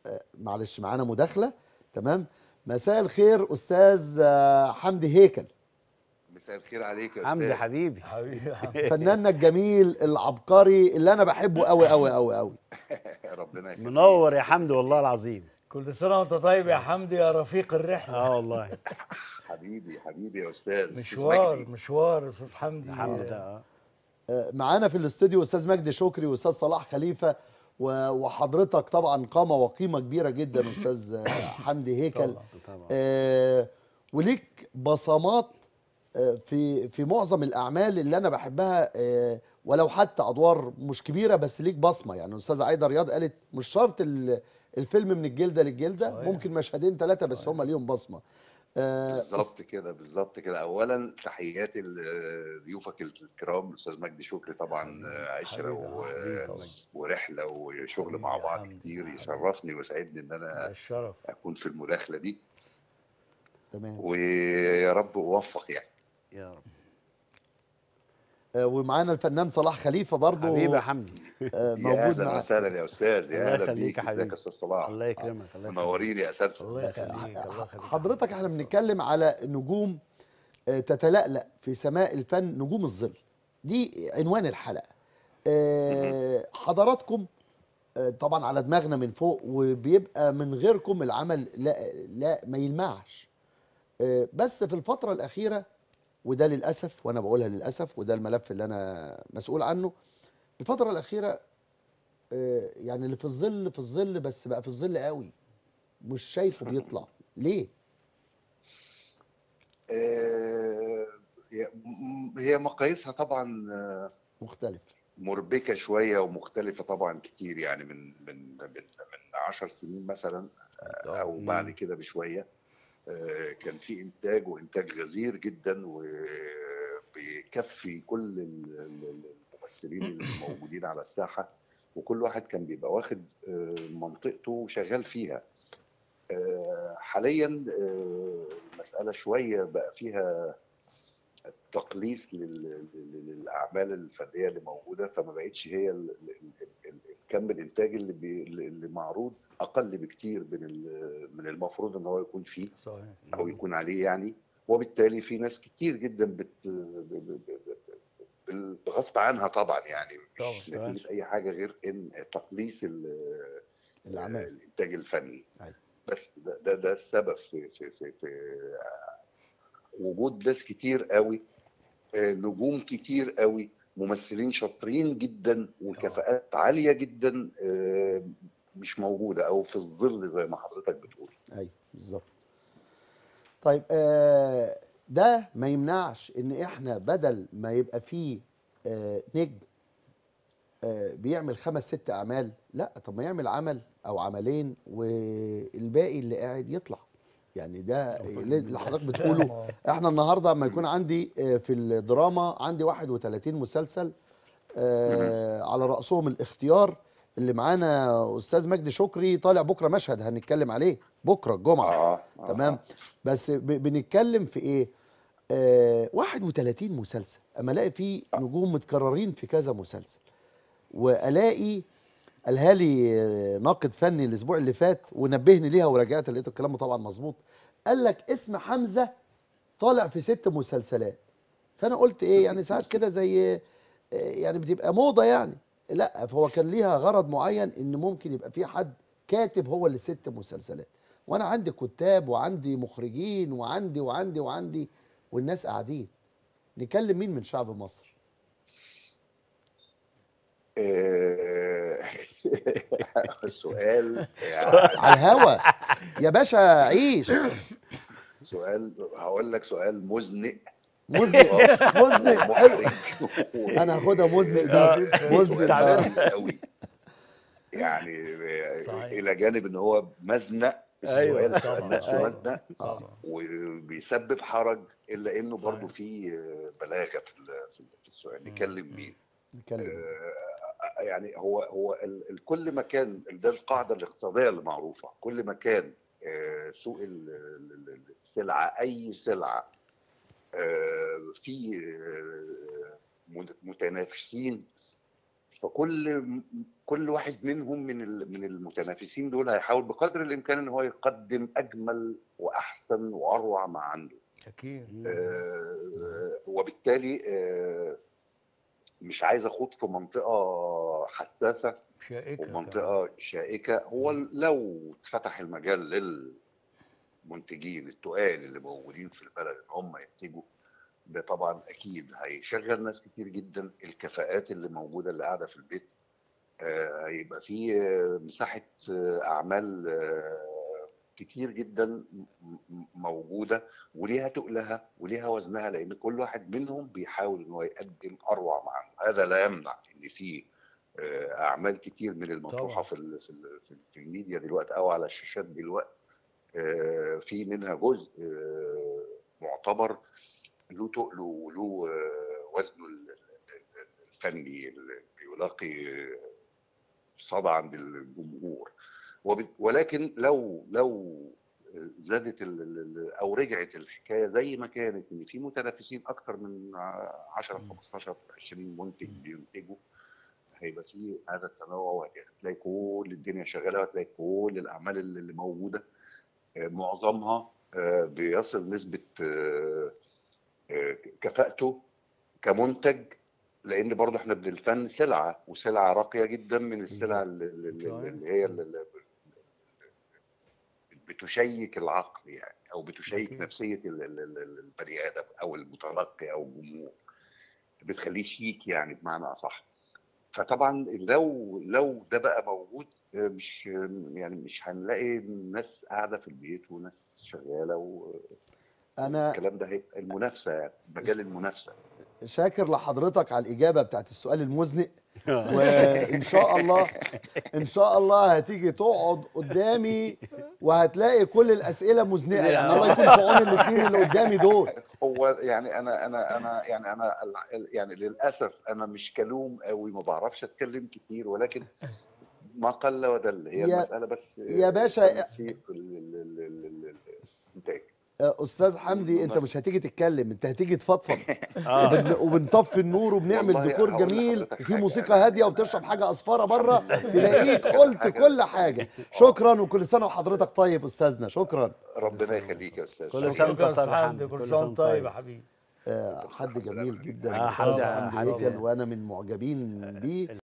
آه، معلش معانا مداخله تمام مساء الخير استاذ آه، حمدي هيكل مساء الخير عليك يا حمدي استاذ حبيبي حبيبي فناننا الجميل العبقري اللي انا بحبه قوي قوي قوي قوي ربنا يخليك منور يا حمدي والله العظيم كل سنه وانت طيب يا حمدي يا رفيق الرحله اه والله حبيبي حبيبي يا استاذ مشوار اسمك مشوار استاذ حمدي الحمد لله اه آه، معانا في الاستوديو استاذ مجدي شكري واستاذ صلاح خليفه و- وحضرتك طبعا قامه وقيمه كبيره جدا استاذ آه، حمدي هيكل طبعاً. طبعا آه، وليك بصمات آه، في في معظم الاعمال اللي انا بحبها آه، ولو حتى ادوار مش كبيره بس ليك بصمه يعني الاستاذه عايده رياض قالت مش شرط ال- الفيلم من الجلده للجلده صحيح. ممكن مشهدين ثلاثه بس هم ليهم بصمه آه، بالظبط كده بالظبط كده اولا تحياتي لضيوفك الكرام الاستاذ مجدي شكري طبعا عشره و... حبيبي طبعاً. ورحله وشغل حبيبي مع يا بعض حمدي. كتير يشرفني ويسعدني ان ده انا الشرف اكون في المداخله دي تمام ويا رب اوفق يعني يا رب آه، ومعانا الفنان صلاح خليفه برضو حبيبي يا حمدي آه، يا موجود اهلا معانا وسهلا يا استاذ يا الله اهلا يخليك بيك يا ازيك حبيبي. يا استاذ صلاح الله يكرمك الله يكرمك منورين يا اساتذه الله يخليك الله يخليك حضرتك احنا بنتكلم على نجوم آه، تتلألأ في سماء الفن نجوم الظل دي عنوان الحلقة آه، حضراتكم آه، طبعا على دماغنا من فوق وبيبقى من غيركم العمل لا, لا ما يلمعش آه، بس في الفترة الأخيرة وده للأسف وأنا بقولها للأسف وده الملف اللي أنا مسؤول عنه الفترة الأخيرة آه، يعني اللي في الظل في الظل بس بقى في الظل قوي مش شايفه بيطلع ليه؟ آه، هي- م- هي مقاييسها طبعا آه، مختلف مربكه شويه ومختلفه طبعا كتير يعني من من من من 10 سنين مثلا او مم. بعد كده بشويه آه، كان في انتاج وانتاج غزير جدا وبيكفي كل ال- ال- الممثلين اللي موجودين على الساحه وكل واحد كان بيبقى واخد آه، منطقته وشغال فيها آه، حاليا آه، المساله شويه بقى فيها تقليص لل- لل- للاعمال الفنيه اللي موجوده فما بقتش هي ال- ال- ال- كم الانتاج اللي بي اللي معروض اقل بكتير من ال- من المفروض ان هو يكون فيه صحيح او يكون عليه يعني وبالتالي في ناس كتير جدا بت ب- ب- ب- ب- بغصب عنها طبعا يعني مش طبعاً. نتيجه اي حاجه غير ان تقليص ال- الأعمال الانتاج الفني أيوة. بس ده, ده ده السبب في في في, في وجود ناس كتير قوي آه، نجوم كتير قوي ممثلين شاطرين جدا وكفاءات عاليه جدا آه، مش موجوده او في الظل زي ما حضرتك بتقول ايوه بالظبط طيب آه ده ما يمنعش ان احنا بدل ما يبقى فيه آه نجم آه بيعمل خمس ست اعمال لا طب ما يعمل عمل او عملين والباقي اللي قاعد يطلع يعني ده اللي حضرتك بتقوله احنا النهارده اما يكون عندي آه، في الدراما عندي 31 مسلسل آه على رأسهم الاختيار اللي معانا استاذ مجدي شكري طالع بكره مشهد هنتكلم عليه بكره الجمعه اه تمام بس ب- بنتكلم في ايه آه 31 مسلسل اما الاقي فيه نجوم متكررين في كذا مسلسل والاقي قالها لي آه، ناقد فني الاسبوع اللي فات ونبهني ليها ورجعت لقيت الكلام طبعا مظبوط قال لك اسم حمزه طالع في ست مسلسلات فانا قلت ايه يعني ساعات كده زي آه، يعني بتبقى موضه يعني لا فهو كان ليها غرض معين ان ممكن يبقى في حد كاتب هو اللي ست مسلسلات وانا عندي كتاب وعندي مخرجين وعندي وعندي وعندي والناس قاعدين نكلم مين من شعب مصر آه، السؤال يعني على الهوا يا باشا عيش سؤال هقول لك سؤال مزنق مزنق مزنق حلو محرج انا هاخدها مزنق دي مزنق آه. سؤال قوي يعني صحيح. الى جانب ان هو مزنق أيوة، السؤال طبعاً، نفسه أيوة. مزنق طبعا وبيسبب حرج الا انه برضه صحيح. في بلاغه في ال- في السؤال نكلم مين نتكلم آه، يعني هو هو ال- ال- كل ما كان ده القاعده الاقتصاديه اللي معروفه كل ما كان آه، سوق ال- ال- ال- السلعه اي سلعه آه، في آه، مت- متنافسين فكل كل واحد منهم من ال- من المتنافسين دول هيحاول بقدر الامكان ان هو يقدم اجمل واحسن واروع ما عنده اكيد آه، وبالتالي آه، مش عايز اخوض في منطقه حساسه شائكه كمان. ومنطقه شائكه هو لو اتفتح المجال للمنتجين التقال اللي موجودين في البلد ان هم ينتجوا ده طبعا اكيد هيشغل ناس كتير جدا الكفاءات اللي موجوده اللي قاعده في البيت آه، هيبقى في آه، مساحه آه، اعمال آه، كتير جدا م- م- موجوده وليها تقلها وليها وزنها لان كل واحد منهم بيحاول ان هو يقدم اروع ما عنده هذا لا يمنع ان في آه، اعمال كتير من المطروحه طبعاً. في ال- في ال- في ال- في الميديا دلوقتي او على الشاشات دلوقتي آه، في منها جزء آه، معتبر له تقله وله آه، وزنه ال- ال- الفني اللي بيلاقي آه، صدى عند الجمهور وب- ولكن لو لو زادت ال- ال- ال- او رجعت الحكايه زي ما كانت ان في متنافسين اكتر من 10 15 20 منتج بينتجوا هيبقى في هذا التنوع وهتلاقي كل الدنيا شغاله وهتلاقي كل الاعمال اللي اللي موجوده آه، معظمها آه، بيصل نسبه آه، آه، كفاءته كمنتج لان برضه احنا ابن الفن سلعه وسلعه راقيه جدا من السلع اللي, اللي صحيح. اللي هي اللي بتشيك العقل يعني او بتشيك أكيد. نفسيه ال- ال- ال- البني ادم او المتلقي او الجمهور بتخليه شيك يعني بمعنى اصح فطبعا لو لو ده بقى موجود آه، مش يعني مش هنلاقي ناس قاعده في البيت وناس شغاله انا والكلام ده هيبقى المنافسه يعني مجال المنافسه شاكر لحضرتك على الاجابه بتاعت السؤال المزنق وان شاء الله ان شاء الله هتيجي تقعد قدامي وهتلاقي كل الاسئله مزنقه يعني الله يكون في عون الاثنين اللي قدامي دول هو يعني انا انا انا يعني انا ال- يعني للاسف انا مش كلوم قوي ما بعرفش اتكلم كتير ولكن ما قل ودل هي يا- المساله بس يا باشا- تنسيق ال- ال- ال- ال- ال- الانتاج استاذ حمدي انت مش هتيجي تتكلم انت هتيجي تفضفض اه وبن- وبنطفي النور وبنعمل والله ديكور هقول جميل لحضرتك وفي حاجة. موسيقى هاديه وبتشرب حاجه اصفاره بره الحمد لله. تلاقيك قلت حاجة. كل حاجه شكرا وكل سنه وحضرتك طيب استاذنا شكرا ربنا يخليك يا استاذ كل شكراً. سنة شكرا وأنت طيب يا يا حمدي. حمدي كل كل سنة سنه وأنت طيب طيب. يا حبيبي آه، حد جميل جدا آه، الأستاذ حمدي- حمدي حمدي هيكل جميل. وانا من معجبين بيه